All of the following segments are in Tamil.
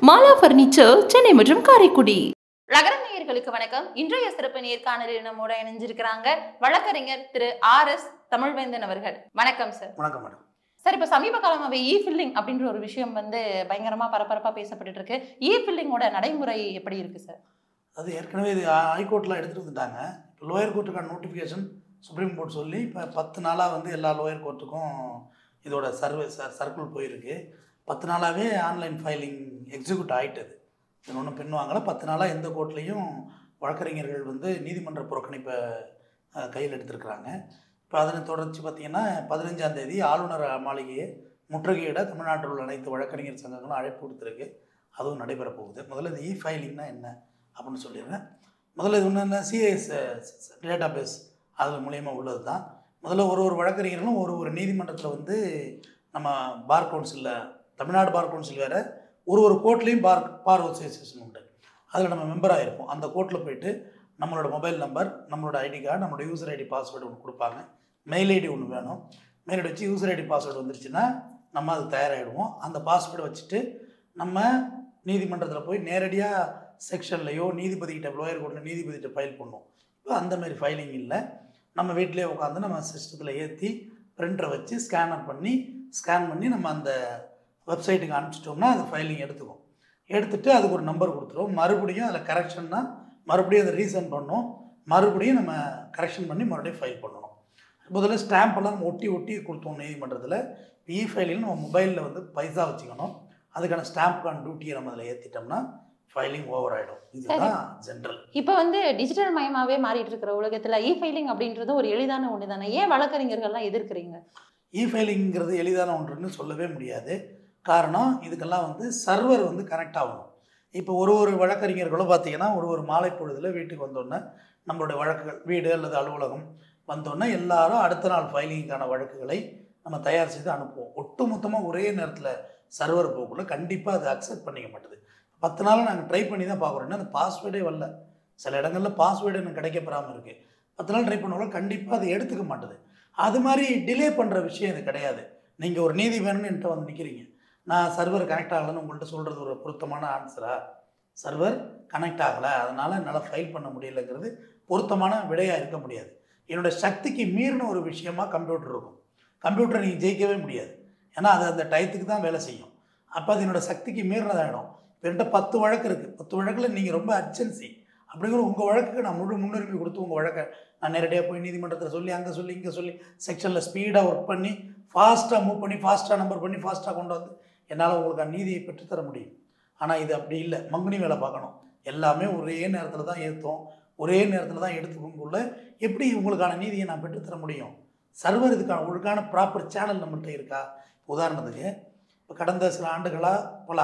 மாலா பர்னிச்சர் சென்னை மற்றும் காரைக்குடி நகர நேயர்களுக்கு வணக்கம் இன்றைய சிறப்பு நேர்காணலில் நம்மோட இணைஞ்சிருக்கிறாங்க வழக்கறிஞர் திரு ஆர் எஸ் தமிழ்வேந்தன் அவர்கள் வணக்கம் சார் வணக்கம் மேடம் சார் இப்போ சமீப காலமாகவே இ ஃபில்லிங் அப்படின்ற ஒரு விஷயம் வந்து பயங்கரமா பரபரப்பா பேசப்பட்டுட்டு இருக்கு இ ஃபில்லிங்கோட நடைமுறை எப்படி இருக்கு சார் அது ஏற்கனவே இது ஹைகோர்ட்டில் எடுத்துகிட்டு வந்துட்டாங்க இப்போ லோயர் கோர்ட்டுக்கான நோட்டிஃபிகேஷன் சுப்ரீம் கோர்ட் சொல்லி இப்போ பத்து நாளாக வந்து எல்லா லோயர் கோர்ட்டுக்கும் இதோட சர்வே சர்க்கிள் போயிருக்கு பத்து நாளாகவே ஆன்லைன் ஃபைலிங் எக்ஸிக்யூட் ஆகிட்டது இது ஒன்றும் பின்வாங்கல பத்து நாளாக எந்த கோர்ட்லேயும் வழக்கறிஞர்கள் வந்து நீதிமன்ற புறக்கணிப்பை அஹ், கையில் எடுத்திருக்கிறாங்க இப்போ அதனை தொடர்ச்சி பார்த்தீங்கன்னா பதினஞ்சாம் தேதி ஆளுநர் மாளிகையை முற்றுகையிட தமிழ்நாட்டில் உள்ள அனைத்து வழக்கறிஞர் சங்கங்களும் அழைப்பு கொடுத்துருக்கு அதுவும் நடைபெற போகுது முதல்ல இந்த இ ஃபைலிங்னா என்ன அப்படின்னு சொல்லிடுறேன் முதல்ல இது ஒன்று சிஐஎஸ் டேட்டா பேஸ் அது மூலியமாக உள்ளது தான் முதல்ல ஒரு ஒரு வழக்கறிஞர்களும் ஒரு ஒரு நீதிமன்றத்தில் வந்து நம்ம பார் கவுன்சிலில் தமிழ்நாடு பார் கவுன்சில் வேறு ஒரு ஒரு கோர்ட்லேயும் பார் பார் அசோசியேஷன் உண்டு அதில் நம்ம மெம்பராக இருப்போம் அந்த கோர்ட்டில் போயிட்டு நம்மளோட மொபைல் நம்பர் நம்மளோட ஐடி கார்டு நம்மளோட யூசர் ஐடி பாஸ்வேர்டு ஒன்று கொடுப்பாங்க மெயில் ஐடி ஒன்று வேணும் மெயில் ஐடி வச்சு யூசர் ஐடி பாஸ்வேர்டு வந்துருச்சுன்னா நம்ம அது தயாராகிடுவோம் அந்த பாஸ்வேர்டை வச்சுட்டு நம்ம நீதிமன்றத்தில் போய் நேரடியாக செக்ஷன்லையோ நீதிபதிகிட்ட லோயர் கோர்ட்டில் நீதிபதிகிட்ட ஃபைல் பண்ணுவோம் இப்போ அந்த மாதிரி ஃபைலிங் இல்லை நம்ம வீட்டிலே உட்காந்து நம்ம சிஸ்டத்தில் ஏற்றி பிரிண்டரை வச்சு ஸ்கேனர் பண்ணி ஸ்கேன் பண்ணி நம்ம அந்த வெப்சைட்டுக்கு அனுப்பிச்சிட்டோம்னா அது ஃபைலிங் எடுத்துக்கும் எடுத்துட்டு அதுக்கு ஒரு நம்பர் கொடுத்துருவோம் மறுபடியும் அதில் கரெக்ஷன்னா மறுபடியும் அதை ரீசெண்ட் பண்ணோம் மறுபடியும் நம்ம கரெக்ஷன் பண்ணி மறுபடியும் ஃபைல் பண்ணணும் முதல்ல ஸ்டாம்ப் எல்லாம் நம்ம ஒட்டி ஒட்டி கொடுத்தோம் நீதிமன்றத்தில் இ ஃபைலில் நம்ம மொபைலில் வந்து பைசா வச்சுக்கணும் அதுக்கான ஸ்டாம்ப்கான டியூட்டியை நம்ம அதில் ஏற்றிட்டோம்னா ஃபைலிங் ஓவர் ஆகிடும் இதுதான் ஜென்ரல் இப்போ வந்து டிஜிட்டல் மயமாவே மாறிட்டு இருக்கிற உலகத்துல இ ஃபைலிங் அப்படின்றது ஒரு எளிதான ஒன்று தானே ஏன் வழக்கறிஞர்கள்லாம் எதிர்க்கிறீங்க இ ஃபைலிங்கிறது எளிதான ஒன்றுன்னு சொல்லவே முடியாது காரணம் இதுக்கெல்லாம் வந்து சர்வர் வந்து கனெக்ட் ஆகணும் இப்போ ஒரு ஒரு வழக்கறிஞர்களும் பார்த்தீங்கன்னா ஒரு ஒரு மாலை பொழுதில் வீட்டுக்கு வந்தோடனே நம்மளுடைய வழக்குகள் வீடு அல்லது அலுவலகம் வந்தோடனே எல்லாரும் அடுத்த நாள் ஃபைலிங்கான வழக்குகளை நம்ம தயார் செய்து அனுப்புவோம் ஒட்டு மொத்தமாக ஒரே நேரத்தில் சர்வர் போகக்குள்ள கண்டிப்பாக அது அக்செப்ட் பண்ணிக்க மாட்டுது பத்து நாளாக நாங்கள் ட்ரை பண்ணி தான் பார்க்குறோம் ஏன்னா அந்த பாஸ்வேர்டே வரல சில இடங்களில் பாஸ்வேர்டு எனக்கு கிடைக்கப்பெறாமல் இருக்குது பத்து நாள் ட்ரை பண்ணாலும் கண்டிப்பாக அது எடுத்துக்க மாட்டுது அது மாதிரி டிலே பண்ணுற விஷயம் இது கிடையாது நீங்கள் ஒரு நீதி வேணும்னு என்கிட்ட வந்து நிற்கிறீங்க நான் சர்வர் கனெக்ட் ஆகலைன்னு உங்கள்கிட்ட சொல்கிறது ஒரு பொருத்தமான ஆன்சரா சர்வர் கனெக்ட் ஆகலை அதனால் என்னால் ஃபைல் பண்ண முடியலைங்கிறது பொருத்தமான விடையாக இருக்க முடியாது என்னோடய சக்திக்கு மீறின ஒரு விஷயமா கம்ப்யூட்டர் இருக்கும் கம்ப்யூட்டரை நீங்கள் ஜெயிக்கவே முடியாது ஏன்னா அது அந்த டயத்துக்கு தான் வேலை செய்யும் அப்போ அது என்னோடய சக்திக்கு மீறினதாகிடும் இப்போ என்கிட்ட பத்து வழக்கு இருக்குது பத்து வழக்கில் நீங்கள் ரொம்ப அர்ஜென்சி அப்படிங்கிற உங்கள் வழக்குக்கு நான் முழு முன்னுரிமை கொடுத்து உங்கள் வழக்கை நான் நேரடியாக போய் நீதிமன்றத்தில் சொல்லி அங்கே சொல்லி இங்கே சொல்லி செக்ஷனில் ஸ்பீடாக ஒர்க் பண்ணி ஃபாஸ்ட்டாக மூவ் பண்ணி ஃபாஸ்ட்டாக நம்பர் பண்ணி ஃபாஸ்ட்டாக கொண்டு வந்து என்னால் உங்களுக்கு நீதியை பெற்றுத்தர முடியும் ஆனால் இது அப்படி இல்லை மங்குனி வேலை பார்க்கணும் எல்லாமே ஒரே நேரத்தில் தான் ஏற்றும் ஒரே நேரத்தில் தான் எடுத்துக்கொண்டுள்ள எப்படி உங்களுக்கான நீதியை நான் பெற்றுத்தர முடியும் சர்வர் இதுக்கான ஒழுங்கான ப்ராப்பர் சேனல் நம்மள்கிட்ட இருக்கா உதாரணத்துக்கு இப்போ கடந்த சில ஆண்டுகளாக பல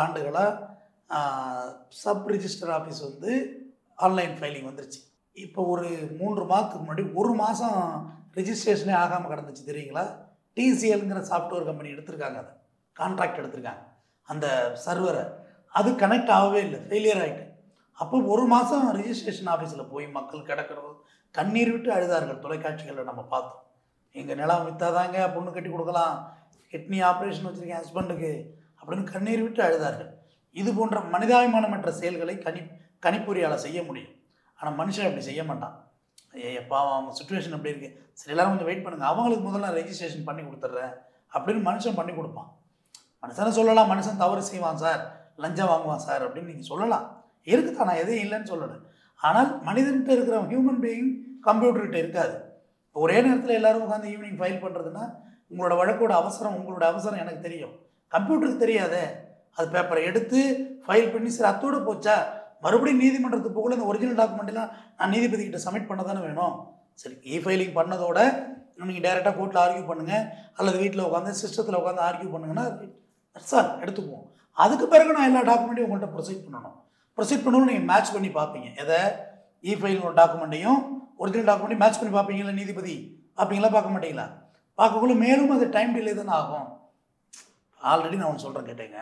ஆண்டுகளாக சப் ரிஜிஸ்டர் ஆஃபீஸ் வந்து ஆன்லைன் ஃபைலிங் வந்துருச்சு இப்போ ஒரு மூன்று மாதத்துக்கு முன்னாடி ஒரு மாதம் ரிஜிஸ்ட்ரேஷனே ஆகாமல் கிடந்துச்சு தெரியுங்களா டிசிஎல்ங்கிற சாஃப்ட்வேர் கம்பெனி எடுத்திருக்காங்க அதை கான்ட்ராக்ட் எடுத்திருக்காங்க அந்த சர்வரை அது கனெக்ட் ஆகவே இல்லை ஃபெயிலியர் ஆகிட்டு அப்போ ஒரு மாதம் ரிஜிஸ்ட்ரேஷன் ஆஃபீஸில் போய் மக்கள் கிடக்கிறது கண்ணீர் விட்டு அழுதார்கள் தொலைக்காட்சிகளில் நம்ம பார்த்தோம் எங்கள் நிலம் விற்றாதாங்க பொண்ணு கட்டி கொடுக்கலாம் கிட்னி ஆப்ரேஷன் வச்சுருக்கேன் ஹஸ்பண்டுக்கு அப்படின்னு கண்ணீர் விட்டு அழுதார்கள் இது போன்ற மனிதாபிமானமற்ற செயல்களை கனி கணிப்பொறியால் செய்ய முடியும் ஆனால் மனுஷன் அப்படி செய்ய மாட்டான் ஏ பாவம் அவங்க சுச்சுவேஷன் அப்படி இருக்குது சரி எல்லாரும் கொஞ்சம் வெயிட் பண்ணுங்கள் அவங்களுக்கு முதல்ல ரெஜிஸ்ட்ரேஷன் பண்ணி கொடுத்துட்றேன் அப்படின்னு மனுஷன் பண்ணி கொடுப்பான் மனுஷனை சொல்லலாம் மனுஷன் தவறு செய்வான் சார் லஞ்சம் வாங்குவான் சார் அப்படின்னு நீங்கள் சொல்லலாம் இருக்குதா நான் எதையும் இல்லைன்னு சொல்லலை ஆனால் மனிதன்கிட்ட இருக்கிற ஹியூமன் பீயிங் கம்ப்யூட்டர்கிட்ட இருக்காது இப்போ ஒரே நேரத்தில் எல்லாரும் உட்காந்து ஈவினிங் ஃபைல் பண்ணுறதுன்னா உங்களோட வழக்கோட அவசரம் உங்களோட அவசரம் எனக்கு தெரியும் கம்ப்யூட்டருக்கு தெரியாதே அது பேப்பரை எடுத்து ஃபைல் பண்ணி சரி அத்தோடு போச்சா மறுபடியும் நீதிமன்றத்துக்கு போகல இந்த ஒரிஜினல் டாக்குமெண்ட்லாம் நான் நீதிபதி கிட்ட சப்மிட் பண்ண தானே வேணும் சரி இ ஃபைலிங் பண்ணதோட நீங்கள் டேரெக்டாக கோர்ட்டில் ஆர்கியூ பண்ணுங்கள் அல்லது வீட்டில் உட்காந்து சிஸ்டத்தில் உட்காந்து ஆர்கியூ பண்ணுங்கன்னா சார் எடுத்துக்குவோம் அதுக்கு பிறகு நான் எல்லா டாக்குமெண்ட்டையும் உங்கள்கிட்ட ப்ரொசீட் பண்ணணும் ப்ரொசீட் பண்ணணும் நீங்கள் மேட்ச் பண்ணி பார்ப்பீங்க எதை இ ஃபைலோட டாக்குமெண்ட்டையும் ஒரிஜினல் டாக்குமெண்ட்டையும் மேட்ச் பண்ணி பார்ப்பீங்களா நீதிபதி பார்ப்பீங்களா பார்க்க மாட்டீங்களா பார்க்கக்குள்ள மேலும் அது டைம் டிலே தானே ஆகும் ஆல்ரெடி நான் ஒன்று சொல்கிறேன் கேட்டேங்க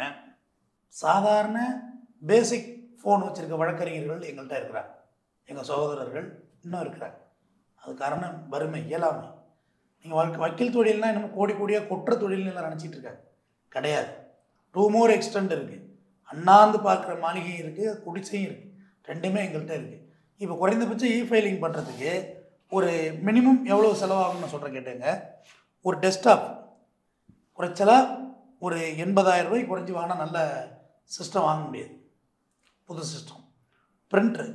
சாதாரண பேசிக் ஃபோன் வச்சுருக்க வழக்கறிஞர்கள் எங்கள்கிட்ட இருக்கிறாங்க எங்கள் சகோதரர்கள் இன்னும் இருக்கிறாங்க அது காரணம் வறுமை இயலாமை நீங்கள் வழக்கு வக்கீல் தொழில்னா இன்னும் கோடி கோடியாக கொற்ற தொழில்னு எல்லாம் நினச்சிட்டு இருக்காங்க கிடையாது டூ மோர் எக்ஸ்டெண்ட் இருக்குது அண்ணாந்து பார்க்குற மாளிகையும் இருக்குது குடிசையும் இருக்குது ரெண்டுமே எங்கள்கிட்ட இருக்குது இப்போ குறைந்தபட்சம் இ ஃபைலிங் பண்ணுறதுக்கு ஒரு மினிமம் எவ்வளோ செலவாகும்னு சொல்கிறேன் கேட்டுங்க ஒரு டெஸ்க்டாப் குறைச்சலாக ஒரு எண்பதாயிரம் ரூபாய் குறைஞ்சி வாங்கினா நல்ல சிஸ்டம் வாங்க முடியாது புது சிஸ்டம் பிரிண்டரு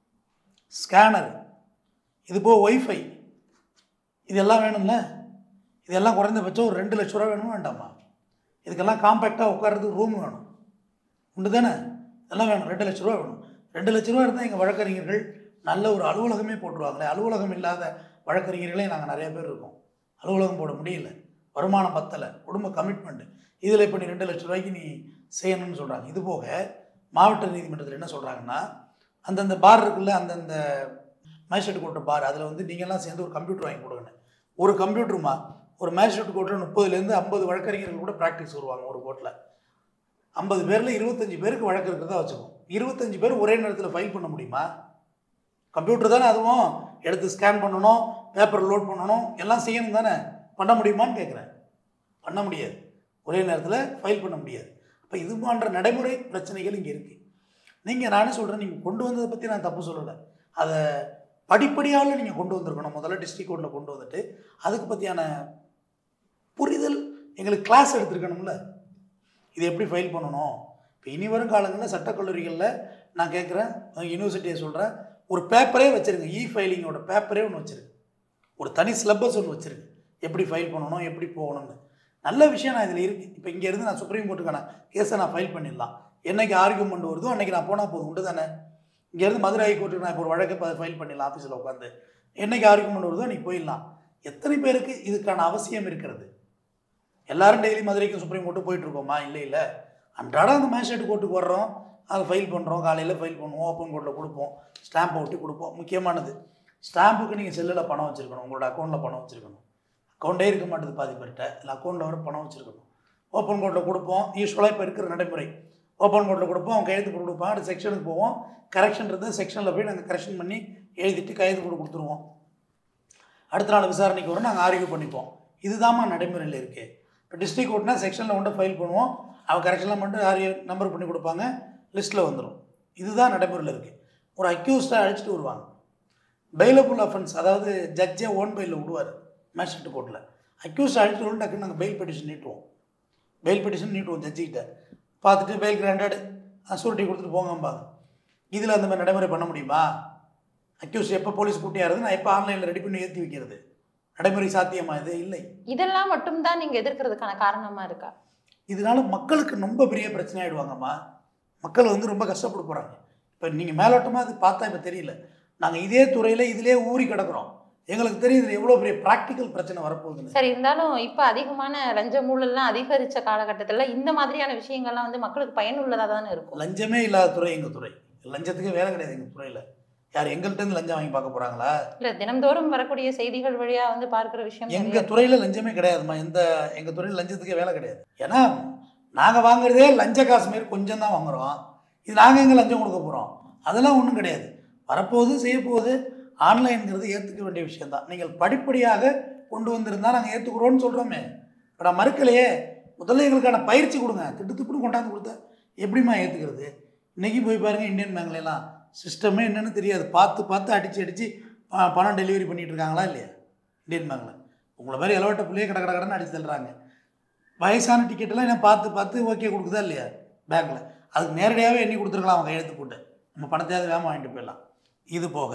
ஸ்கேனர் இது போக ஒய்ஃபை இதெல்லாம் வேணும்ல இதெல்லாம் குறைந்தபட்சம் ஒரு ரெண்டு லட்ச ரூபா வேணுமா வேண்டாமா இதுக்கெல்லாம் காம்பேக்டாக உட்கார்றதுக்கு ரூம் வேணும் உண்டு தானே இதெல்லாம் வேணும் ரெண்டு லட்ச ரூபா வேணும் ரெண்டு லட்ச ரூபா இருந்தால் எங்கள் வழக்கறிஞர்கள் நல்ல ஒரு அலுவலகமே போட்டுருவாங்களே அலுவலகம் இல்லாத வழக்கறிஞர்களே நாங்கள் நிறைய பேர் இருக்கோம் அலுவலகம் போட முடியல வருமானம் பத்தலை குடும்ப கமிட்மெண்ட் இதில் இப்போ நீ ரெண்டு லட்ச ரூபாய்க்கு நீ செய்யணும்னு சொல்கிறாங்க இது போக மாவட்ட நீதிமன்றத்தில் என்ன சொல்கிறாங்கன்னா அந்தந்த பார் இருக்குல்ல அந்தந்த மேஜிஸ்ட்ரேட் கோர்ட்டு பார் அதில் வந்து நீங்கள்லாம் சேர்ந்து ஒரு கம்ப்யூட்டர் வாங்கி கொடுங்கன்னு ஒரு கம்ப்யூட்டருமா ஒரு மேஜிஸ்ட்ரேட் கோர்ட்டில் முப்பதுலேருந்து ஐம்பது வழக்கறிஞர்கள் கூட ப்ராக்டிஸ் வருவாங்க ஒரு கோர்ட்டில் ஐம்பது பேரில் இருபத்தஞ்சி பேருக்கு வழக்கு இருக்கிறதா வச்சுக்கோம் இருபத்தஞ்சி பேர் ஒரே நேரத்தில் ஃபைல் பண்ண முடியுமா கம்ப்யூட்டர் தானே அதுவும் எடுத்து ஸ்கேன் பண்ணணும் பேப்பர் லோட் பண்ணணும் எல்லாம் செய்யணும் தானே பண்ண முடியுமான்னு கேட்குறேன் பண்ண முடியாது ஒரே நேரத்தில் ஃபைல் பண்ண முடியாது அப்போ இது போன்ற நடைமுறை பிரச்சனைகள் இங்கே இருக்குது நீங்கள் நானே சொல்கிறேன் நீங்கள் கொண்டு வந்ததை பற்றி நான் தப்பு சொல்லலை அதை படிப்படியாக நீங்கள் கொண்டு வந்திருக்கணும் முதல்ல டிஸ்ட்ரிக் கோர்ட்டில் கொண்டு வந்துட்டு அதுக்கு பற்றியான புரிதல் எங்களுக்கு கிளாஸ் எடுத்துருக்கணும்ல இது எப்படி ஃபைல் பண்ணணும் இப்போ இனி வரும் காலங்களில் சட்டக்கல்லூரிகளில் நான் கேட்குறேன் யூனிவர்சிட்டியை சொல்கிறேன் ஒரு பேப்பரே வச்சுருங்க இ ஃபைலிங்கோட பேப்பரே ஒன்று வச்சுருங்க ஒரு தனி சிலபஸ் ஒன்று வச்சுருங்க எப்படி ஃபைல் பண்ணணும் எப்படி போகணும்னு நல்ல விஷயம் நான் இதில் இருக்குது இப்போ இங்கேருந்து நான் சுப்ரீம் கோர்ட்டுக்கான கேஸை நான் ஃபைல் பண்ணிடலாம் என்னைக்கு ஆர்கியூமெண்ட் வருதோ அன்றைக்கி நான் போனால் போதும் உண்டு தானே இங்கேருந்து மதுரை ஹைகோர்ட்டுக்கு நான் இப்போ ஒரு வழக்கை ஃபைல் பண்ணிடலாம் ஆஃபீஸில் உட்காந்து என்னைக்கு ஆர்கியூமெண்ட் வருதோ அன்றைக்கி போயிடலாம் எத்தனை பேருக்கு இதுக்கான அவசியம் இருக்கிறது எல்லாரும் டெய்லி மதுரைக்கு சுப்ரீம் கோர்ட்டு போயிட்டு இருக்கோமா இல்லை இல்லை அன்றாடம் அந்த மேஜிஸ்ட்ரேட் கோர்ட்டுக்கு வர்றோம் அதை ஃபைல் பண்ணுறோம் காலையில் ஃபைல் பண்ணுவோம் ஓப்பன் கோர்ட்டில் கொடுப்போம் ஸ்டாம்பை ஒட்டி கொடுப்போம் முக்கியமானது ஸ்டாம்புக்கு நீங்கள் செல்லில் பணம் வச்சுருக்கணும் உங்களோட அக்கௌண்ட்டில் பணம் வச்சுருக்கணும் அக்கௌண்ட்டே இருக்க மாட்டேது பாதி பேர்கிட்ட இல்லை அக்கௌண்ட்டில் வர பணம் வச்சுருக்கணும் ஓப்பன் கோர்ட்டில் கொடுப்போம் யூஸ்வலாக இப்போ இருக்கிற நடைமுறை ஓப்பன் கோர்ட்டில் கொடுப்போம் அவன் கையெழுத்து போட்டு கொடுப்பான் அடுத்த செக்ஷனுக்கு போவோம் கரெக்ஷன் இருந்தால் செக்ஷனில் போய் நாங்கள் கரெக்ஷன் பண்ணி எழுதிட்டு கையெழுத்து போட்டு கொடுத்துருவோம் அடுத்த நாள் விசாரணைக்கு வரும் நாங்கள் ஆர்கியூ பண்ணிப்போம் இதுதாம்மா நடைமுறையில் இருக்குது இப்போ டிஸ்ட்ரிக் கோர்ட்னா செக்ஷனில் கொண்டு ஃபைல் பண்ணுவோம் அவன் கரெக்ஷன்லாம் மட்டும் ஆர்கியூ நம்பர் பண்ணி கொடுப்பாங்க லிஸ்ட்டில் வந்துடும் இதுதான் நடைமுறையில் இருக்குது ஒரு அக்யூஸ்டை அழைச்சிட்டு வருவாங்க பெயிலபுள் அஃபென்ஸ் அதாவது ஜட்ஜே ஓன் பெயிலில் விடுவார் மேஜிஸ்ட்ரேட் கோர்ட்டில் அக்யூஸ்ட் அழைச்சிட்டு வரும் டக்குன்னு நாங்கள் பெயில் பெட்டிஷன் நீட்டுவோம் பெயில் பெட்டிஷன் நீட்டுவோம் ஜட்ஜிக்கிட்ட பார்த்துட்டு பெயில் கிராண்டட் சூரிட்டி கொடுத்துட்டு போங்கம்பாங்க இதில் அந்த மாதிரி நடைமுறை பண்ண முடியுமா அக்யூஸ் எப்போ போலீஸ் கூட்டியாருது நான் எப்போ ஆன்லைனில் ரெடி பண்ணி ஏற்றி வைக்கிறது நடைமுறை சாத்தியமா இது இல்லை இதெல்லாம் மட்டும்தான் நீங்க எதிர்க்கிறதுக்கான காரணமா இருக்கா இதனால மக்களுக்கு ரொம்ப பெரிய பிரச்சனை ஆயிடுவாங்கம்மா மக்கள் வந்து ரொம்ப கஷ்டப்பட போகிறாங்க இப்போ நீங்கள் மேலோட்டமாக அது பார்த்தா இப்போ தெரியல நாங்கள் இதே துறையில் இதிலே ஊறி கிடக்குறோம் எங்களுக்கு தெரியும் இதில் எவ்வளோ பெரிய ப்ராக்டிக்கல் பிரச்சனை வரப்போகுதுன்னு சரி இருந்தாலும் இப்ப அதிகமான லஞ்ச ஊழல்லாம் அதிகரிச்ச காலகட்டத்துல இந்த மாதிரியான விஷயங்கள்லாம் வந்து மக்களுக்கு பயனுள்ளதா தானே இருக்கும் லஞ்சமே இல்லாத துறை எங்கள் துறை லஞ்சத்துக்கு வேலை கிடையாது எங்கள் துறையில் யார் எங்கள்கிட்ட இருந்து லஞ்சம் வாங்கி பார்க்க போகிறாங்களா இல்ல தினம்தோறும் வரக்கூடிய செய்திகள் வழியா வந்து பார்க்கிற விஷயம் நிறைய எங்கள் துறையில் லஞ்சமே கிடையாதும்மா எந்த எங்கள் துறையில் லஞ்சத்துக்கே வேலை கிடையாது ஏன்னா நாங்கள் வாங்குறதே லஞ்ச காசு மாரி கொஞ்சம் தான் வாங்குறோம் இது நாங்கள் எங்கே லஞ்சம் கொடுக்க போகிறோம் அதெல்லாம் ஒன்றும் கிடையாது வரப்போகுது செய்ய போகுது ஆன்லைன்ங்கிறது ஏற்றுக்க வேண்டிய விஷயம்தான் நீங்கள் படிப்படியாக கொண்டு வந்திருந்தால் நாங்கள் ஏற்றுக்குறோன்னு சொல்கிறோமே இப்போ நான் மறுக்கலையே முதல்ல எங்களுக்கான பயிற்சி கொடுங்க திட்டு திப்புன்னு கொண்டாந்து கொடுத்தா எப்படிம்மா ஏற்றுக்கிறது இன்றைக்கி போய் பாருங்கள் இந்தியன் பேங்க்லாம் சிஸ்டமே என்னன்னு தெரியாது பார்த்து பார்த்து அடித்து அடித்து பணம் டெலிவரி பண்ணிகிட்டு இருக்காங்களா இல்லையா இந்தியன் பேங்க்கில் உங்களை மாதிரி இலவட்ட பிள்ளையே கடை கடை கடைன்னு அடிச்சு தள்ளுறாங்க வயசான டிக்கெட்டெல்லாம் என்ன பார்த்து பார்த்து ஓகே கொடுக்குதா இல்லையா பேங்க்கில் அதுக்கு நேரடியாகவே எண்ணி கொடுத்துருக்கலாம் அவங்க கையெழுத்து போட்டு நம்ம பணத்தையாவது வேகமாக வாங்கிட்டு போயிடலாம் இது போக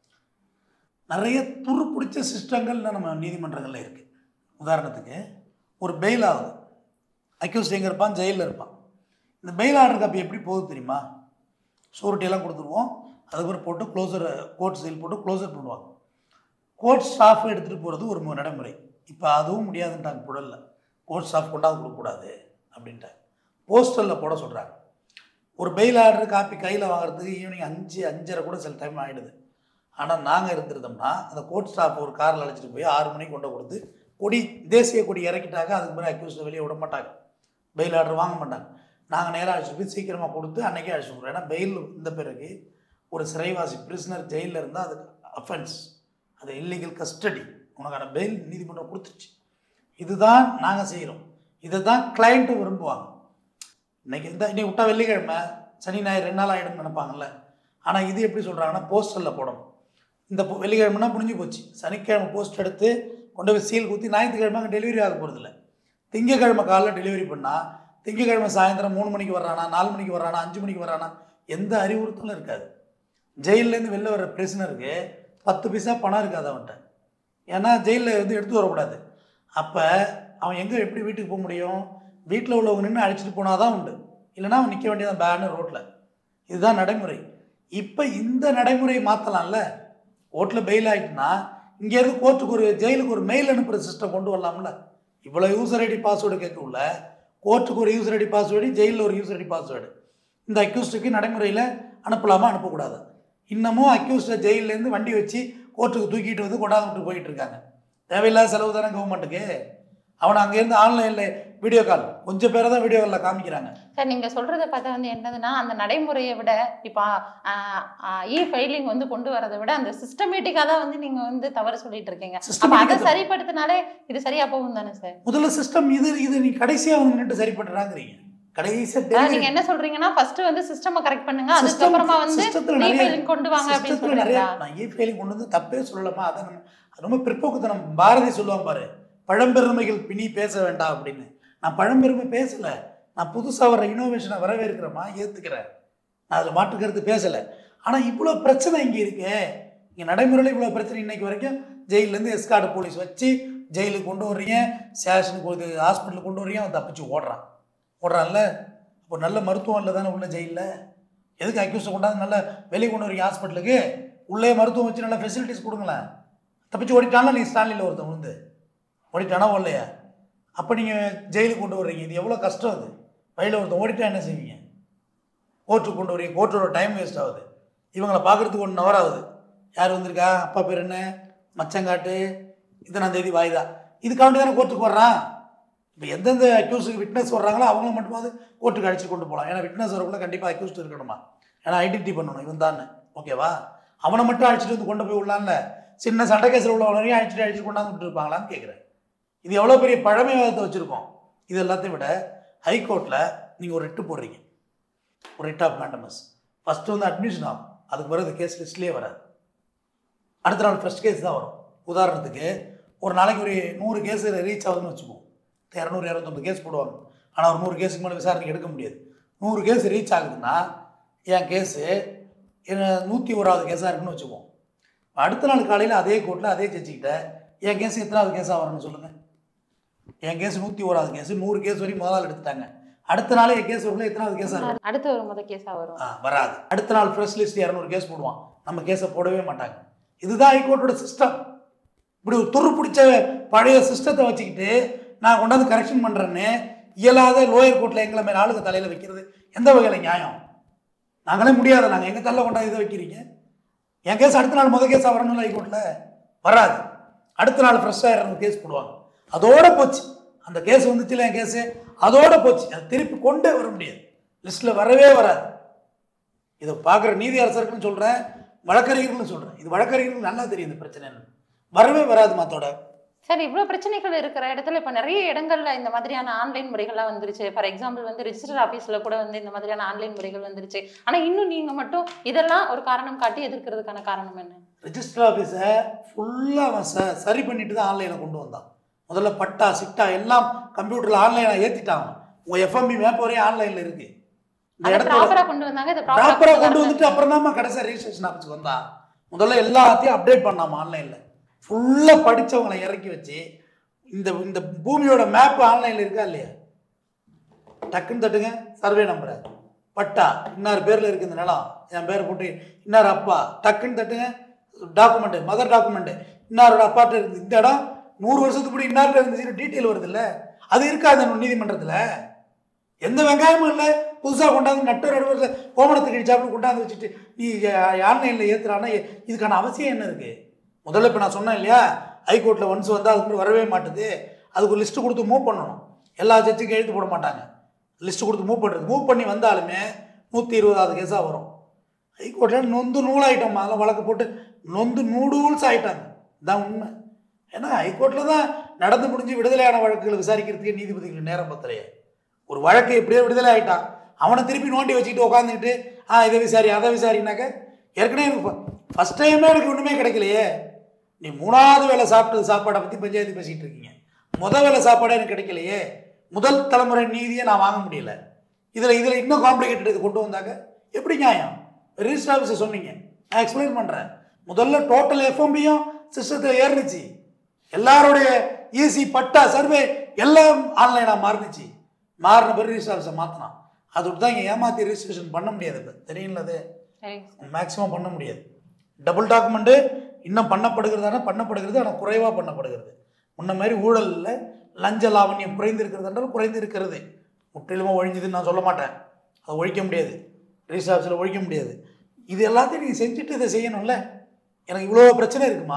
நிறைய துரு பிடிச்ச சிஸ்டங்கள் நம்ம நீதிமன்றங்களில் இருக்குது உதாரணத்துக்கு ஒரு பெயில் ஆகுது அக்யூஸ்ட் எங்கே இருப்பான் ஜெயிலில் இருப்பான் இந்த பெயில் ஆர்டர் காப்பி எப்படி போகுது தெரியுமா சூரிட்டி எல்லாம் கொடுத்துருவோம் அதுக்கப்புறம் போட்டு க்ளோசர் கோர்ட் சீல் போட்டு க்ளோசர் பண்ணுவாங்க கோர்ட் ஸ்டாஃப் எடுத்துகிட்டு போகிறது ஒரு மு- நடைமுறை இப்போ அதுவும் முடியாதுன்ட்டாங்க புழல்ல கோர்ட் ஸ்டாஃப் கொண்டாந்து கொடுக்கக்கூடாது அப்படின்ட்டாங்க போஸ்டலில் போட சொல்கிறாங்க ஒரு பெயில் ஆர்டர் காப்பி கையில் வாங்குறதுக்கு ஈவினிங் அஞ்சு அஞ்சரை கூட சில டைம் ஆகிடுது ஆனால் நாங்கள் இருந்திருந்தோம்னா அந்த கோர்ட் ஸ்டாஃப் ஒரு காரில் அழைச்சிட்டு போய் ஆறு மணிக்கு கொண்டு கொடுத்து கொடி தேசிய கொடி இறக்கிட்டாங்க அதுக்கு பிறகு அக்யூஸ்டை வெளியே விட மாட்டாங்க பெயில் ஆர்டர் வாங்க மாட்டாங்க நாங்கள் நேராக அழைச்சிட்டு போய் சீக்கிரமாக கொடுத்து அன்னைக்கே அழைச்சிட்டு போகிறோம் ஏன்னா பெயில் இந்த பிறகு ஒரு சிறைவாசி பிரிசனர் ஜெயிலில் இருந்தால் அது அஃபென்ஸ் அது இல்லீகல் கஸ்டடி உனக்கான பெயில் நீதிமன்றம் கொடுத்துச்சு இதுதான் நாங்கள் செய்கிறோம் இதை தான் கிளைண்ட்டும் விரும்புவாங்க இன்னைக்கு இந்த இன்னைக்கு விட்டா வெள்ளிக்கிழமை சனி ஞாயிறு ரெண்டு நாள் ஆகிடும்னு நினைப்பாங்கல்ல ஆனால் இது எப்படி சொல்கிறாங்கன்னா போஸ்டரில் போடணும் இந்த பொ- வெள்ளிக்கிழமைனா முடிஞ்சு போச்சு சனிக்கிழமை போஸ்ட் எடுத்து கொண்டு போய் சீல் குத்தி ஞாயிற்றுக்கிழமை அங்கே டெலிவரி ஆக போகிறதில்ல திங்கக்கிழமை காலைல டெலிவரி பண்ணால் திங்கக்கிழமை சாயந்தரம் மூணு மணிக்கு வர்றானா நாலு மணிக்கு வர்றானா அஞ்சு மணிக்கு வர்றானா எந்த அறிவுறுத்தலும் இருக்காது ஜெயிலேருந்து வெளில வர பிரச்சனருக்கு பத்து பைசா பணம் இருக்காது அவன்கிட்ட ஏன்னா ஜெயிலில் வந்து எடுத்து வரக்கூடாது அப்போ அவன் எங்கே எப்படி வீட்டுக்கு போக முடியும் வீட்டில் உள்ளவங்க நின்று அழைச்சிட்டு போனால் தான் உண்டு இல்லைன்னா அவன் நிற்க வேண்டியதான் பேனு ரோட்டில் இதுதான் நடைமுறை இப்போ இந்த நடைமுறையை மாற்றலாம்ல கோர்ட்டில் பெயில் ஆகிட்டுனா இங்கேருந்து கோர்ட்டுக்கு ஒரு ஜெயிலுக்கு ஒரு மெயில் அனுப்புகிற சிஸ்டம் கொண்டு வரலாம்ல இவ்வளோ யூசர் ஐடி பாஸ்வேர்டு கேட்கக்குள்ள கோர்ட்டுக்கு ஒரு யூசர் ஐடி பாஸ்வேர்டு ஜெயிலில் ஒரு யூசர் ஐடி பாஸ்வேர்டு இந்த அக்யூஸ்டுக்கு நடைமுறையில் அனுப்பலாமா அனுப்பக்கூடாது இன்னமும் அக்யூஸ்டை ஜெயிலேருந்து வண்டி வச்சு கோர்ட்டுக்கு தூக்கிட்டு வந்து கொண்டாந்து விட்டு போயிட்டு இருக்காங்க தேவையில்லாத செலவு தானே கவர்மெண்ட்டுக்கு அவனை அங்கேருந்து ஆன்லைனில் வீடியோ கால் கொஞ்சம் பேரை தான் வீடியோ காலில் காமிக்கிறாங்க சார் நீங்க சொல்றத பார்த்தா வந்து என்னதுன்னா அந்த நடைமுறையை விட இப்போ இ ஃபைலிங் வந்து கொண்டு வரதை விட அந்த சிஸ்டமேட்டிக்கா தான் வந்து நீங்க வந்து தவறு சொல்லிட்டு இருக்கீங்க அப்ப Systematic அதை ஆ- சரிப்படுத்தினாலே இது சரியா போகும் தானே சார் முதல்ல சிஸ்டம் இது இது நீ கடைசியாக வந்து நின்று சரி பண்ணுறாங்கிறீங்க கடைசியாக அதாவது நீங்க என்ன சொல்றீங்கன்னா ஃபர்ஸ்ட் வந்து சிஸ்டம் கரெக்ட் பண்ணுங்க System- அதுக்கப்புறமா வந்து system-த்துல இ நிறைய- ஃபைலிங் கொண்டு வாங்க அப்படின்னு சிஸ்டத்தில் நிறைய சொல்றீங்களா நான் இ ஃபைலிங் கொண்டு வந்து தப்பே சொல்லலாமா அதை நம்ம அது ரொம்ப பிற்போக்குத்தனம் பாரதி சொல்லுவான் பாரு பழம்பெருமைகள் பிணி பேச வேண்டாம் அப்படின்னு நான் பழம்பெருமை பேசலை நான் புதுசாக வர இனோவேஷனை வரவேற்கிறேம்மா ஏற்றுக்கிறேன் நான் அதில் மாற்றுக்கருத்து பேசலை ஆனால் இவ்வளோ பிரச்சனை இங்கே இருக்கே இங்கே நடைமுறையில் இவ்வளோ பிரச்சனை இன்னைக்கு வரைக்கும் ஜெயிலேருந்து எஸ்கார்டு போலீஸ் வச்சு ஜெயிலுக்கு கொண்டு வர்றீங்க ஸ்டேஷனுக்கு ஒரு ஹாஸ்பிட்டலுக்கு கொண்டு வர்றீங்க அவன் தப்பிச்சு ஓடுறான் ஓடுறான்ல இப்போ நல்ல மருத்துவம் இல்லை தானே உள்ள ஜெயிலில் எதுக்கு அக்யூஸ்டை கொண்டாந்து நல்ல வெளியே கொண்டு வரீங்க ஹாஸ்பிட்டலுக்கு உள்ளே மருத்துவம் வச்சு நல்ல ஃபெசிலிட்டிஸ் கொடுங்களேன் தப்பிச்சு ஓடிட்டானா நீ ஸ்டாலினில் ஒருத்தன் விழுந்து ஓடிட்டானா ஓடலையா அப்போ நீங்கள் ஜெயிலுக்கு கொண்டு வர்றீங்க இது எவ்வளோ கஷ்டம் அது வழியில் ஒருத்தன் ஓடிட்டா என்ன செய்வீங்க கோர்ட்டுக்கு கொண்டு வரீங்க கோர்ட்டோட டைம் வேஸ்ட் ஆகுது இவங்களை பார்க்குறதுக்கு ஒன் ஹவர் ஆகுது யார் வந்திருக்கா அப்பா பேர் என்ன மச்சங்காட்டு இத்தனாம் தேதி வாய்தா இதுக்காண்டி தானே கோர்ட்டுக்கு வர்றான் இப்போ எந்தெந்த அக்யூஸுக்கு விட்னஸ் வர்றாங்களோ அவங்கள மட்டுமாவது கோர்ட்டுக்கு அழைச்சி கொண்டு போகலாம் ஏன்னா விட்னஸ் வரக்குள்ள கண்டிப்பாக அக்யூஸ்ட் இருக்கணுமா ஏன்னா ஐடென்டி பண்ணணும் இவன் தான் ஓகேவா அவனை மட்டும் அழைச்சிட்டு வந்து கொண்டு போய் விடலாம்ல சின்ன சண்டை கேஸில் உள்ளவனையும் அழைச்சிட்டு அழைச்சிட்டு கொண்டாந்து விட்டுருப்பாங்களான்னு கேட்குறேன் இது எவ்வளோ பெரிய பழமைவாதத்தை வச்சுருக்கோம் இது எல்லாத்தையும் விட ஹைகோர்ட்டில் நீங்கள் ஒரு ரிட்டு போடுறீங்க ஒரு ரிட் ஆஃப் மேண்டமஸ் ஃபஸ்ட்டு வந்து அட்மிஷன் ஆகும் அதுக்கு பிறகு கேஸ் லிஸ்ட்லேயே வராது அடுத்த நாள் ஃபர்ஸ்ட் கேஸ் தான் வரும் உதாரணத்துக்கு ஒரு நாளைக்கு ஒரு நூறு கேஸ் ரீச் ஆகுதுன்னு வச்சுக்குவோம் இரநூறு இரநூத்தம்பது கேஸ் போடுவாங்க ஆனால் ஒரு நூறு கேஸுக்கு மேலே விசாரணைக்கு எடுக்க முடியாது நூறு கேஸ் ரீச் ஆகுதுன்னா என் கேஸு நூற்றி ஓராவது கேஸாக இருக்குன்னு வச்சுக்குவோம் அடுத்த நாள் காலையில் அதே கோர்ட்டில் அதே ஜட்ஜிக்கிட்ட என் கேஸ் எத்தனாவது கேஸாக வரணும்னு சொல்லுங்கள் என் கேஸ் நூற்றி ஓராவது கேஸ் நூறு கேஸ் வரையும் முதல் நாள் எடுத்துட்டாங்க அடுத்த நாள் என் கேஸ் வரல எத்தனாவது கேஸாக இருக்கும் அடுத்த ஒரு முத கேஸா வரும் ஆ வராது அடுத்த நாள் ஃப்ரெஷ் லிஸ்ட் இரநூறு கேஸ் போடுவான் நம்ம கேஸை போடவே மாட்டாங்க இதுதான் ஹைகோர்ட்டோட சிஸ்டம் இப்படி ஒரு துரு பிடிச்ச பழைய சிஸ்டத்தை வச்சுக்கிட்டு நான் கொண்டாந்து கரெக்ஷன் பண்ணுறேன்னு இயலாத லோயர் கோர்ட்டில் எங்களை மேலே ஆளுங்க தலையில் வைக்கிறது எந்த வகையில் நியாயம் நாங்களே முடியாத நாங்கள் எங்கள் தள்ள கொண்டாந்து இதை வைக்கிறீங்க என் கேஸ் அடுத்த நாள் முதல் கேஸாக வரணும்ல ஹைகோர்ட்டில் வராது அடுத்த நாள் ஃப்ரெஷ்ஷாக இரநூறு கேஸ் போடுவாங்க அதோட போச்சு அந்த கேஸ் வந்துச்சுல என் கேஸு அதோட போச்சு அது திருப்பி கொண்டே வர முடியாது லிஸ்ட்டில் வரவே வராது இதை பார்க்குற நீதி அரசருக்குன்னு சொல்கிறேன் வழக்கறிஞர்களும் சொல்கிறேன் இது வழக்கறிஞர்களுக்கு நல்லா தெரியும் இந்த பிரச்சனை என்னன்னு. வரவே வராது மாத்தோட சார் இவ்வளவு பிரச்சனைகள் இருக்கிற இடத்துல இப்ப நிறைய இடங்கள்ல இந்த மாதிரியான ஆன்லைன் முறைகள்லாம் வந்துருச்சு ஃபார் எக்ஸாம்பிள் வந்து ரிஜிஸ்டர் ஆபீஸ்ல கூட வந்து இந்த மாதிரியான ஆன்லைன் முறைகள் வந்துருச்சு ஆனா இன்னும் நீங்க மட்டும் இதெல்லாம் ஒரு காரணம் காட்டி எதிர்க்கிறதுக்கான காரணம் என்ன ரெஜிஸ்டர் ஆஃபீஸை ஃபுல்லாக அவன் ச சரி பண்ணிட்டு தான் ஆன்லைனில் கொண்டு வந்தான் முதல்ல பட்டா சிட்டா எல்லாம் கம்ப்யூட்டரில் ஆன்லைனில் ஏற்றிட்டாங்க உங்கள் எஃப்எம்பி மேப் வரையும் ஆன்லைனில் இருக்குது இந்த அதை இடத்துல ப்ராப்பரா கொண்டு வந்தாங்க இதை ப்ராப்பராக கொண்டு ப்ராப்பரா வந்துட்டு அப்புறம் தான் கடைசியாக ரெஜிஸ்ட்ரேஷன் ஆஃபீஸ்க்கு வந்தான் முதல்ல எல்லாத்தையும் அப்டேட் பண்ணாமா ஆன்லைனில் ஃபுல்லாக படிச்சவங்களை இறக்கி வச்சு இந்த இந்த பூமியோட மேப் ஆன்லைனில் இருக்கா இல்லையா டக்குன்னு தட்டுங்க சர்வே நம்பரை பட்டா இன்னார் பேரில் இருக்கு இந்த நிலம் என் பேரை போட்டு இன்னார் அப்பா டக்குன்னு தட்டுங்க டாக்குமெண்ட்டு மதர் டாக்குமெண்ட்டு இன்னாரோட அப்பாட்ட இருந்து இந்த இடம் நூறு வருஷத்துக்கு முன்னாடி இன்னார்ட்ட இருந்துச்சுன்னு டீட்டெயில் வருது இல்லை அது இருக்காது நீதிமன்றத்தில் எந்த வெங்காயமும் இல்லை புதுசாக கொண்டாந்து நட்டு நடுவரில் கோமணத்துக்கு இடிச்சாப்புல கொண்டாந்து வச்சுட்டு நீ ஆன்லைனில் ஏற்றுறானா இதுக்கான அவசியம் என்ன இருக்குது முதல்ல இப்போ நான் சொன்னேன் இல்லையா ஹைகோர்ட்டில் ஒன்ஸ் வந்து அதுக்கு முன்னாடி வரவே மாட்டுது அதுக்கு ஒரு லிஸ்ட்டு கொடுத்து மூவ் பண்ணணும் எல்லா ஜட்ஜுக்கும் எழுத்து போட மாட்டாங்க லிஸ்ட்டு கொடுத்து மூவ் பண்ணுறது மூவ் பண்ணி வந்தாலுமே நூற்றி இருபதாவது கேஸாக வரும் ஹைகோர்ட்டில் நொந்து நூலாயிட்டோம் அதெல்லாம் வழக்கு போட்டு நொந்து நூடுல்ஸ் ஆயிட்டாங்க இதான் உண்மை ஏன்னா ஹைகோர்ட்டில் தான் நடந்து முடிஞ்சு விடுதலையான வழக்குகளை விசாரிக்கிறதுக்கு நீதிபதிகளுக்கு நேரம் பத்தலையே ஒரு வழக்கு எப்படியோ விடுதலை ஆகிட்டான் அவனை திருப்பி நோண்டி வச்சுக்கிட்டு உட்காந்துக்கிட்டு ஆ இதை விசாரி அதை விசாரினாக்க ஏற்கனவே எனக்கு ஃபஸ்ட் டைமே எனக்கு ஒன்றுமே கிடைக்கலையே நீ மூணாவது வேளை சாப்பிட்டது சாப்பாடை பற்றி பஞ்சாயத்து பேசிகிட்டு இருக்கீங்க முத வேளை சாப்பாடே எனக்கு கிடைக்கலையே முதல் தலைமுறை நீதியை நான் வாங்க முடியல இதில் இதில் இன்னும் காம்ப்ளிகேட்டட் கொண்டு வந்தாங்க எப்படி நியாயம் ரிஜிஸ்டர் ஆஃபீஸை சொன்னீங்க நான் எக்ஸ்பிளைன் பண்ணுறேன் முதல்ல டோட்டல் எஃப்எம்பியும் சிஸ்டத்தில் ஏறிச்சு எல்லாருடைய ஈசி பட்டா சர்வே எல்லாம் ஆன்லைனாக மாறினுச்சு மாறின பிறகு ரிஜிஸ்டர் ஆஃபீஸை மாற்றினான் அது விட்டு தான் இங்கே ஏமாற்றி ரிஜிஸ்ட்ரேஷன் பண்ண முடியாது இப்போ தெரியுங்களா அது சரிங்க சார் மேக்ஸிமம் பண்ண முடியாது டபுள் டாக்குமெண்ட்டு இன்னும் பண்ணப்படுகிறதான பண்ணப்படுகிறது ஆனால் குறைவாக பண்ணப்படுகிறது முன்ன மாதிரி ஊழல் இல்லை லஞ்ச லாவண்யம் குறைந்திருக்கிறது என்றால் குறைந்திருக்கிறது முற்றிலுமாக ஒழிஞ்சதுன்னு நான் சொல்ல மாட்டேன் அதை ஒழிக்க முடியாது ரிஜிஸ்டர் ஆஃபீஸில் ஒழிக்க முடியாது இது எல்லாத்தையும் நீங்கள் செஞ்சுட்டு இதை செய்யணும்ல எனக்கு இவ்வளோ பிரச்சனை இருக்குமா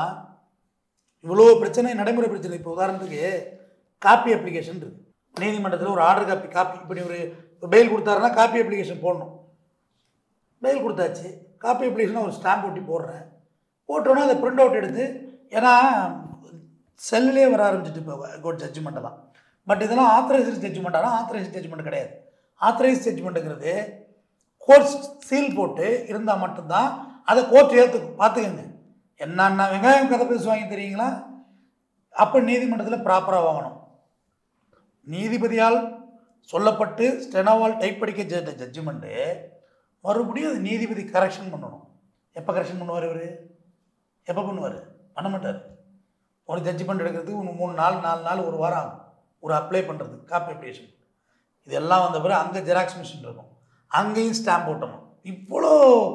இவ்வளோ பிரச்சனை நடைமுறை பிரச்சனை இப்போ உதாரணத்துக்கு காப்பி அப்ளிகேஷன் இருக்கு நீதிமன்றத்தில் ஒரு ஆர்டர் காப்பி காப்பி இப்படி ஒரு பெயில் கொடுத்தாருன்னா காப்பி அப்ளிகேஷன் போடணும் பெயில் கொடுத்தாச்சு காப்பி அப்ளிகேஷன் ஒரு ஸ்டாம்ப் ஒட்டி போடுறேன் போட்டோன்னே அதை பிரிண்ட் அவுட் எடுத்து ஏன்னா செல்லுலேயே வர ஆரம்பிச்சிட்டு இப்போ கோர்ட் ஜட்ஜ்மெண்ட்டெல்லாம் பட் இதெல்லாம் ஆத்தரைஸ்டு ஜட்ஜ்மெண்ட்டானா ஆத்தரைஸ்டு ஜட்ஜ்மெண்ட் கிடையாது ஆத்தரைஸ் ஜட்ஜ்மெண்ட்டுங்கிறது கோர்ட் சீல் போட்டு இருந்தால் மட்டும்தான் அதை கோர்ட் ஏற்றுக்கும் பார்த்துக்கங்க என்னென்ன வெங்காயம் கதை பேசுவாங்க தெரியுங்களா அப்போ நீதிமன்றத்தில் ப்ராப்பராக வாங்கணும் நீதிபதியால் சொல்லப்பட்டு ஸ்டெனோவால் டைப் படிக்க ஜெயித்த ஜட்ஜ்மெண்ட்டு மறுபடியும் அது நீதிபதி கரெக்ஷன் பண்ணணும் எப்போ கரெக்ஷன் பண்ணுவார் இவர் எப்போ பண்ணுவார் பண்ண மாட்டார் ஒரு ஜட்ஜ்மெண்ட் எடுக்கிறதுக்கு ஒரு மூணு நாள் நாலு நாள் ஒரு வாரம் ஆகும் ஒரு அப்ளை பண்ணுறது காப்பி அப்ளிகேஷன் இதெல்லாம் வந்த பிறகு அங்கே ஜெராக்ஸ் மிஷின் இருக்கும் அங்கேயும் ஸ்டாம்ப் ஓட்டணும் இவ்வளோ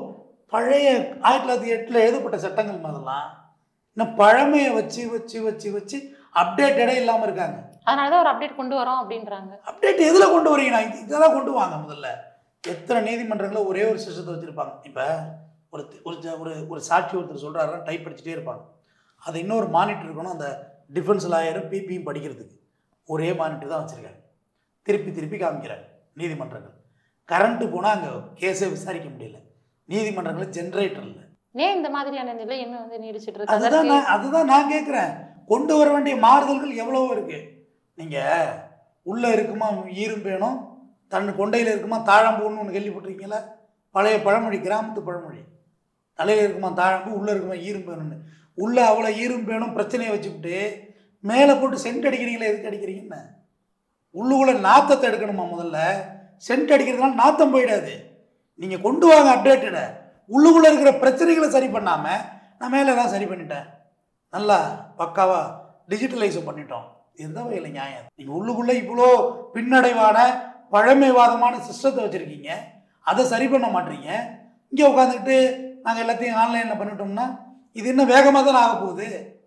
பழைய ஆயிரத்தி தொள்ளாயிரத்தி எட்டில் எழுதப்பட்ட சட்டங்கள் மாதிரிலாம் இன்னும் பழமையை வச்சு வச்சு வச்சு வச்சு அப்டேட்டடே இல்லாமல் இருக்காங்க அதனால தான் ஒரு அப்டேட் கொண்டு வரோம் அப்படின்றாங்க அப்டேட் எதில் கொண்டு வரீங்க இது இதெல்லாம் கொண்டு வாங்க முதல்ல எத்தனை நீதிமன்றங்களில் ஒரே ஒரு சிஸ்டத்தை வச்சுருப்பாங்க இப்போ ஒரு ஒரு ஜ- ஒரு ஒரு சாட்சி ஒருத்தர் சொல்கிறாருன்னா டைப் படிச்சுட்டே இருப்பாங்க அது இன்னொரு மானிட்டர் இருக்கணும் அந்த டிஃபென்ஸ் லாயரும் பிபியும் படிக்கிறதுக்கு ஒரே மானிட்டர் தான் வச்சுருக்காங்க திருப்பி திருப்பி காமிக்கிறாங்க நீதிமன்றங்கள் கரண்ட்டு போனால் அங்கே கேஸே விசாரிக்க முடியல நீதிமன்றங்களில் ஜென்ரேட்டர் இல்லை ஏன் இந்த மாதிரியான நிலை இன்னும் வந்து நீடிச்சிட்டு இருக்கு அதுதான் அதற்கு நான் அதுதான் நான் கேட்குறேன் கொண்டு வர வேண்டிய மாறுதல்கள் எவ்வளவோ இருக்கு நீங்கள் உள்ளே இருக்குமா ஈரும் பேணும் தன் கொண்டையில் இருக்குமா தாழம்பூன்னு ஒன்று கேள்விப்பட்டிருக்கீங்களா பழைய பழமொழி கிராமத்து பழமொழி தலையில் இருக்குமா தாழம்பூ உள்ளே இருக்குமா ஈரும் பேணும்னு உள்ளே அவ்வளோ ஈரும் பேணும் பிரச்சனையை வச்சுக்கிட்டு மேலே போட்டு சென்ட் அடிக்கிறீங்களா எதுக்கு அடிக்கிறீங்கன்னு உள்ளுக்குள்ளே நாத்தத்தை எடுக்கணுமா முதல்ல சென்ட் அடிக்கிறதுனால நாத்தம் போயிடாது நீங்கள் கொண்டு வாங்க அப்டேட்டடை உள்ளுக்குள்ளே இருக்கிற பிரச்சனைகளை சரி பண்ணாமல் நான் மேலே தான் சரி பண்ணிட்டேன் நல்லா பக்காவா டிஜிட்டலைஸ் பண்ணிட்டோம் இதுதான் வகையில் நியாயம் நீங்கள் உள்ளுக்குள்ளே இவ்வளோ பின்னடைவான பழமைவாதமான சிஸ்டத்தை வச்சுருக்கீங்க அதை சரி பண்ண மாட்டீங்க இங்கே உட்காந்துக்கிட்டு நாங்கள் எல்லாத்தையும் ஆன்லைனில் பண்ணிட்டோம்னா இது இன்னும் வேகமாக தானே ஆக போகுது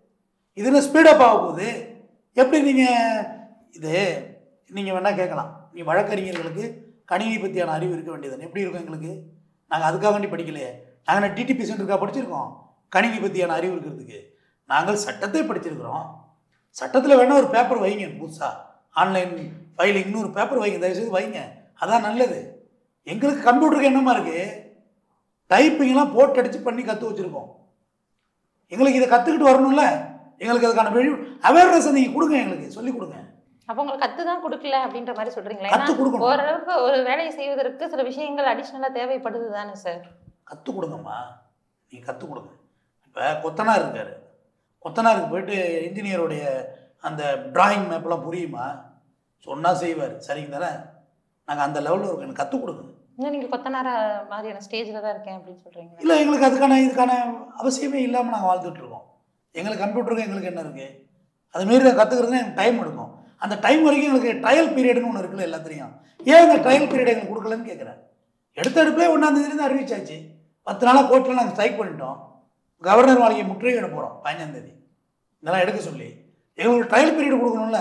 இது இன்னும் ஸ்பீடப் ஆக போகுது எப்படி நீங்கள் இது நீங்கள் வேணால் கேட்கலாம் நீ வழக்கறிஞர்களுக்கு கணினி பற்றியான அறிவு இருக்க வேண்டியது எப்படி இருக்கும் எங்களுக்கு நாங்கள் அதுக்காக வேண்டி படிக்கலையே நாங்கள் டிடிபி சென்டருக்காக படிச்சிருக்கோம் கணினி பற்றியான அறிவு இருக்கிறதுக்கு நாங்கள் சட்டத்தை படிச்சிருக்கிறோம் சட்டத்தில் வேணால் ஒரு பேப்பர் வைங்க புதுசாக ஆன்லைன் ஃபைலிங்னு ஒரு பேப்பர் வைங்க தயவுசெய்து வைங்க அதான் நல்லது எங்களுக்கு கம்ப்யூட்டருக்கு என்னமா இருக்குது டைப்பிங்லாம் போட்டு அடித்து பண்ணி கற்று வச்சுருக்கோம் எங்களுக்கு இதை கற்றுக்கிட்டு வரணும்ல எங்களுக்கு அதுக்கான வெளி அவேர்னஸை நீங்கள் கொடுங்க எங்களுக்கு சொல்லிக் கொடுங்க அப்போ உங்களுக்கு கத்து தான் கொடுக்கல அப்படின்ற மாதிரி சொல்றீங்களா ஏன்னா கற்றுக் கொடுக்கணும் ஓரளவுக்கு ஒரு வேலையை செய்வதற்கு சில விஷயங்கள் அடிஷ்னலா தேவைப்படுது தானே சார் கற்றுக் கொடுங்கம்மா நீங்கள் கற்றுக் கொடுங்க இப்போ கொத்தனார் இருக்கார் கொத்தனாருக்கு போயிட்டு இன்ஜினியருடைய அந்த டிராயிங் மேப்லாம் புரியுமா சொன்னால் செய்வார் சரிங்க தானே நாங்கள் அந்த லெவலில் இருக்கோம் எனக்கு கற்றுக் கொடுங்க இன்னும் நீங்க கொத்தனார மாதிரியான ஸ்டேஜ்ல தான் இருக்கேன் அப்படின்னு சொல்றீங்களா இல்லை எங்களுக்கு அதுக்கான இதுக்கான அவசியமே இல்லாமல் நாங்கள் வாழ்ந்துட்டு இருக்கோம் எங்களுக்கு கம்ப்யூட்டருக்கு எங்களுக்கு என்ன இருக்குது அது மாரி கற்றுக்கிறதுனா எனக்கு டைம் எடுக்கும் அந்த டைம் வரைக்கும் எங்களுக்கு ட்ரையல் பீரியட்னு ஒன்று இருக்குல்ல எல்லாத்துலேயும் ஏன் இந்த ட்ரையல் பீரியட் எங்களுக்கு கொடுக்கலன்னு கேட்குறேன் எடுத்த எடுப்புலேயே ஒன்றாந்தேதிலேருந்து அறிவிச்சாச்சு பத்து நாளாக கோர்ட்டில் நாங்கள் ஸ்ட்ரைக் பண்ணிட்டோம் கவர்னர் மாளிகை முற்றுகையிட போகிறோம் பதினஞ்சாந்தேதி இதெல்லாம் எடுக்க சொல்லி எங்களுக்கு ட்ரையல் பீரியட் கொடுக்கணும்ல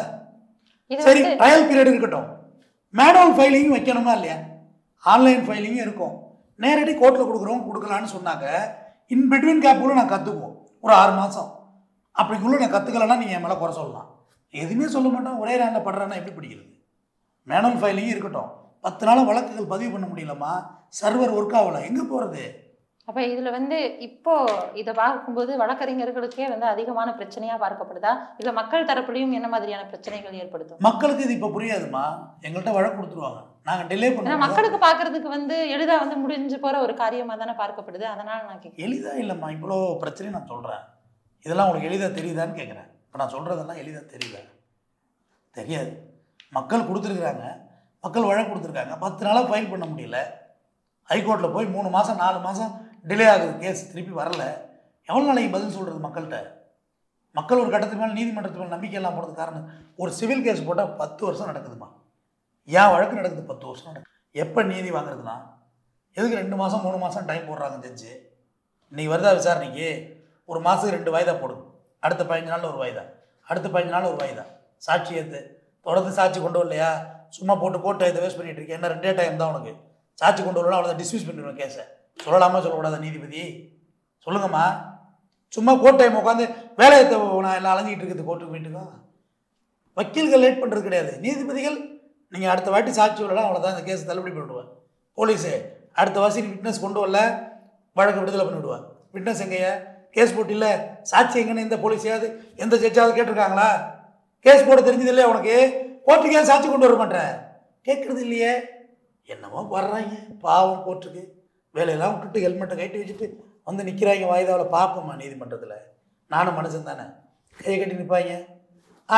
இது சரி வந்து ட்ரையல் பீரியட் இருக்கட்டும் மேனுவல் ஃபைலிங் வைக்கணுமா இல்லையா ஆன்லைன் ஃபைலிங்கும் இருக்கும் நேரடி கோர்ட்டில் கொடுக்குறோம் கொடுக்கலான்னு சொன்னாங்க இன் பிட்வீன் கேப்புக்குள்ள நான் கற்றுக்குவோம் ஒரு ஆறு மாதம் அப்படிக்குள்ள நான் கற்றுக்கலன்னா நீங்கள் என் மேலே குறை சொல்லலாம் எதுவுமே சொல்ல மாட்டோம் ஒரே நாளில் படுறேன்னா எப்படி படிக்கிறது மேனுவல் ஃபைலிங்கும் இருக்கட்டும் பத்து நாளாக வழக்குகள் பதிவு பண்ண முடியலம்மா சர்வர் ஒர்க் ஆகல எங்கே போகிறது அப்ப இதுல வந்து இப்போ இதை பார்க்கும்போது வழக்கறிஞர்களுக்கே வந்து அதிகமான பிரச்சனையா பார்க்கப்படுதா இல்ல மக்கள் தரப்புலையும் என்ன மாதிரியான பிரச்சனைகள் ஏற்படுத்தும் மக்களுக்கு இது இப்போ புரியாதுமா எங்கள்கிட்ட வழக்கு கொடுத்துருவாங்க நாங்கள் டிலே ஏன்னா பண்ணுவோம் மக்களுக்கு பாக்குறதுக்கு வந்து எளிதா வந்து முடிஞ்சு போற ஒரு காரியமா தானே பார்க்கப்படுது அதனால நான் கேட்கிறேன் எளிதாக இல்லைம்மா இவ்வளோ பிரச்சனை நான் சொல்கிறேன் இதெல்லாம் உங்களுக்கு எளிதாக தெரியுதான்னு கேட்குறேன் இப்போ நான் சொல்கிறதெல்லாம் எளிதாக தெரியுதா தெரியாது மக்கள் கொடுத்துருக்குறாங்க மக்கள் வழக்கு கொடுத்துருக்காங்க பத்து நாளாக ஃபைல் பண்ண முடியல ஹைகோர்ட்டில் போய் மூணு மாதம் நாலு மாதம் டிலே ஆகுது கேஸ் திருப்பி வரல எவ்வளோ நாளைக்கு பதில் சொல்கிறது மக்கள்கிட்ட மக்கள் ஒரு கட்டத்துக்கு மேலே நீதிமன்றத்து மேலே நம்பிக்கை எல்லாம் போனது காரணம் ஒரு சிவில் கேஸ் போட்டால் பத்து வருஷம் நடக்குதுமா ஏன் வழக்கு நடக்குது பத்து வருஷம் நடக்குது எப்போ நீதி வாங்குறதுனா எதுக்கு ரெண்டு மாதம் மூணு மாதம் டைம் போடுறாங்க ஜட்ஜு இன்னைக்கு வருதா விசாரணைக்கு ஒரு மாதத்துக்கு ரெண்டு வாய்தா போடுங்க அடுத்த பதினஞ்சு நாள் ஒரு வாய்தா அடுத்த பதினஞ்சு நாள் ஒரு வாய்தா சாட்சி ஏற்று தொடர்ந்து சாட்சி கொண்டு வரலையா சும்மா போட்டு கோர்ட்டை இதை வேஸ்ட் பண்ணிட்டு இருக்கேன் என்ன ரெண்டே டைம் தான் உனக்கு சாட்சி கொண்டு வரலாம் அவ்வளோ டிஸ்மிஸ் பண்ணிடுவேன் கேஸை சொல்லலாமா சொல்லக்கூடாதா நீதிபதி சொல்லுங்கம்மா சும்மா கோர்ட் டைம் உட்காந்து வேலையை த- நான் எல்லாம் அலைஞ்சிக்கிட்டு இருக்குது கோர்ட்டுக்கு வீட்டுக்கும் வக்கீல்கள் லேட் பண்ணுறது கிடையாது நீதிபதிகள் நீங்கள் அடுத்த வாட்டி சாட்சி வரலாம் அவ்வளோதான் இந்த கேஸ் தள்ளுபடி பண்ணிவிடுவேன் போலீஸு அடுத்த வாசி விட்னஸ் கொண்டு வரல வழக்கு விடுதலை பண்ணிவிடுவார் விட்னஸ் எங்கேயா கேஸ் போட்டில்ல சாட்சி எங்கன்னு எந்த போலீஸையாவது எந்த ஜட்ஜாவது கேட்டிருக்காங்களா கேஸ் போட தெரிஞ்சது இல்லையா உனக்கு கோர்ட்டுக்கு ஏன் சாட்சி கொண்டு வர மாட்டேற கேட்குறது இல்லையே என்னமோ வர்றாங்க பாவம் கோர்ட்டுக்கு வேலையெல்லாம் விட்டுட்டு ஹெல்மெட்டை கட்டி வச்சுட்டு வந்து நிற்கிறாங்க வாய்தாவில் பார்ப்போம்மா நீதிமன்றத்தில் நானும் மனுஷன் தானே கையை கட்டி நிற்பாங்க ஆ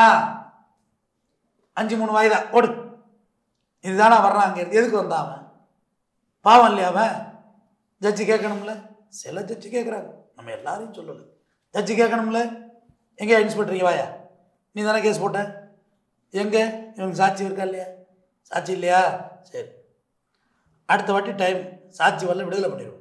அஞ்சு மூணு வாய்தா போடு இதுதானே வர்றான் அங்கே இருந்து எதுக்கு வந்தான் அவன் பாவம் இல்லையா அவன் ஜட்ஜி கேட்கணும்ல சில ஜட்ஜி கேட்குறாங்க நம்ம எல்லாரையும் சொல்லலை ஜட்ஜி கேட்கணும்ல எங்கே இன்ஸ்பெக்டர் வாயா நீ தானே கேஸ் போட்ட எங்கே இவனுக்கு சாட்சி இருக்கா இல்லையா சாட்சி இல்லையா சரி அடுத்த வாட்டி டைம் சாட்சி வரல விடுதலை பண்ணிடுவோம்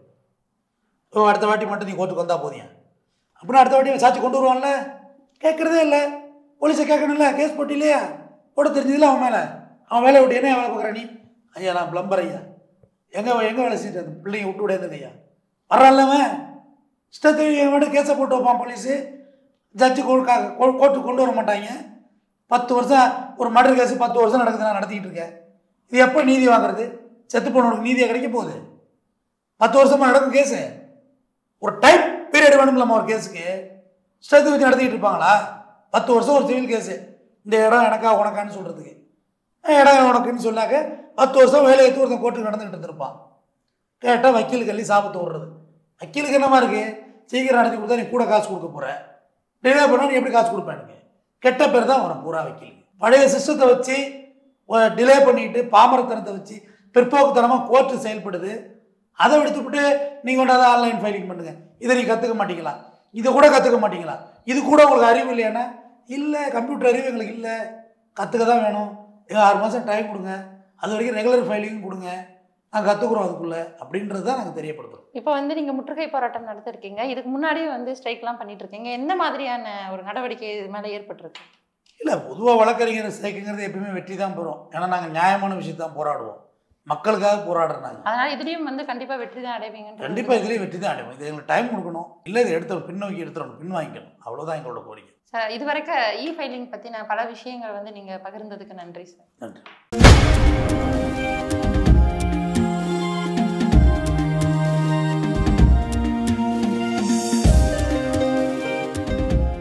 ஓ அடுத்த வாட்டி மட்டும் நீ கோர்ட்டுக்கு வந்தால் போதியா அப்புறம் அடுத்த வாட்டி சாட்சி கொண்டு வருவான்ல கேட்குறதே இல்லை போலீஸை கேட்கணும்ல கேஸ் போட்டு இல்லையா போட தெரிஞ்சதில்ல அவன் மேலே அவன் வேலையை விட்டு என்ன வேலை பார்க்குற நீ ஐயா நான் பிளம்பர் ஐயா எங்கே எங்கே வேலை செஞ்சு அந்த பிள்ளைங்க விட்டு விடையாந்துங்க ஐயா வர்றான்ல அவன் இஷ்டத்துக்கு என் விட கேஸை போட்டு வைப்பான் போலீஸு ஜட்ஜு கோர்ட்டுக்கு கொண்டு வர மாட்டாங்க பத்து வருஷம் ஒரு மர்டர் கேஸ் பத்து வருஷம் நடக்குது நான் நடத்திக்கிட்டு இருக்கேன் இது எப்போ நீதி வாங்குறது செத்து போனவனுக்கு நீதியாக கிடைக்க போகுது பத்து வருஷமா நடக்கும் கேஸு ஒரு டைம் பீரியட் வேணும்லம்மா ஒரு கேஸுக்கு ஸ்ட்ரெத்து வச்சு நடத்திக்கிட்டு இருப்பாங்களா பத்து வருஷம் ஒரு சிவில் கேஸு இந்த இடம் எனக்கா உனக்கான்னு சொல்கிறதுக்கு இடம் உனக்குன்னு சொன்னாக்க பத்து வருஷம் வேலையை எடுத்து ஒருத்தன் கோர்ட்டுக்கு நடந்துக்கிட்டு இருந்திருப்பான் கேட்டால் வக்கீலுக்கு அள்ளி சாபத்து விடுறது வக்கீலுக்கு என்னமா இருக்கு சீக்கிரம் நடத்தி கொடுத்தா நீ கூட காசு கொடுக்க போற டிலே பண்ணா நீ எப்படி காசு கொடுப்ப எனக்கு கெட்ட பேர் தான் வரும் பூரா வக்கீலுக்கு பழைய சிஸ்டத்தை வச்சு டிலே பண்ணிட்டு பாமரத்தனத்தை வச்சு பிற்போக்குத்தனமாக கோர்ட்டு செயல்படுது அதை எடுத்துவிட்டு நீங்கள் கொண்டாந்து ஆன்லைன் ஃபைலிங் பண்ணுங்க இதை நீ கற்றுக்க மாட்டீங்களா இதை கூட கற்றுக்க மாட்டீங்களா இது கூட உங்களுக்கு அறிவு இல்லையானா இல்லை கம்ப்யூட்டர் அறிவு எங்களுக்கு இல்லை கற்றுக்க தான் வேணும் எங்க ஆறு மாதம் டைம் கொடுங்க அது வரைக்கும் ரெகுலர் ஃபைலிங் கொடுங்க நாங்கள் கற்றுக்குறோம் அதுக்குள்ளே அப்படின்றது தான் நாங்கள் தெரியப்படுத்துகிறோம் இப்போ வந்து நீங்க முற்றுகை போராட்டம் நடத்திருக்கீங்க இதுக்கு முன்னாடியே வந்து ஸ்ட்ரைக்லாம் பண்ணிட்டு இருக்கீங்க எந்த மாதிரியான ஒரு நடவடிக்கை இது மேல ஏற்பட்டிருக்கு இல்லை பொதுவாக வழக்கறிஞர் ஸ்ட்ரைக்குங்கிறது எப்பயுமே வெற்றி தான் பெறும் ஏன்னா நாங்கள் நியாயமான விஷயத்தான் போராடுவோம் மக்களுக்காக போராடுறோம் நாங்கள் அதனால இதுலயும் வந்து கண்டிப்பா வெற்றி தான் அடைவீங்கன்றது கண்டிப்பாக இதுலேயும் வெற்றி தான் அடைவோம் இது எங்களுக்கு டைம் கொடுக்கணும் இல்லை இதை எடுத்து பின்னோக்கி எடுத்துடணும் பின் வாங்கிக்கணும் அவ்வளோதான் எங்களோட கோரிக்கை சார் இது வரைக்கும் இ ஃபைலிங் பத்தின பல விஷயங்கள் வந்து நீங்க பகிர்ந்ததுக்கு நன்றி சார் நன்றி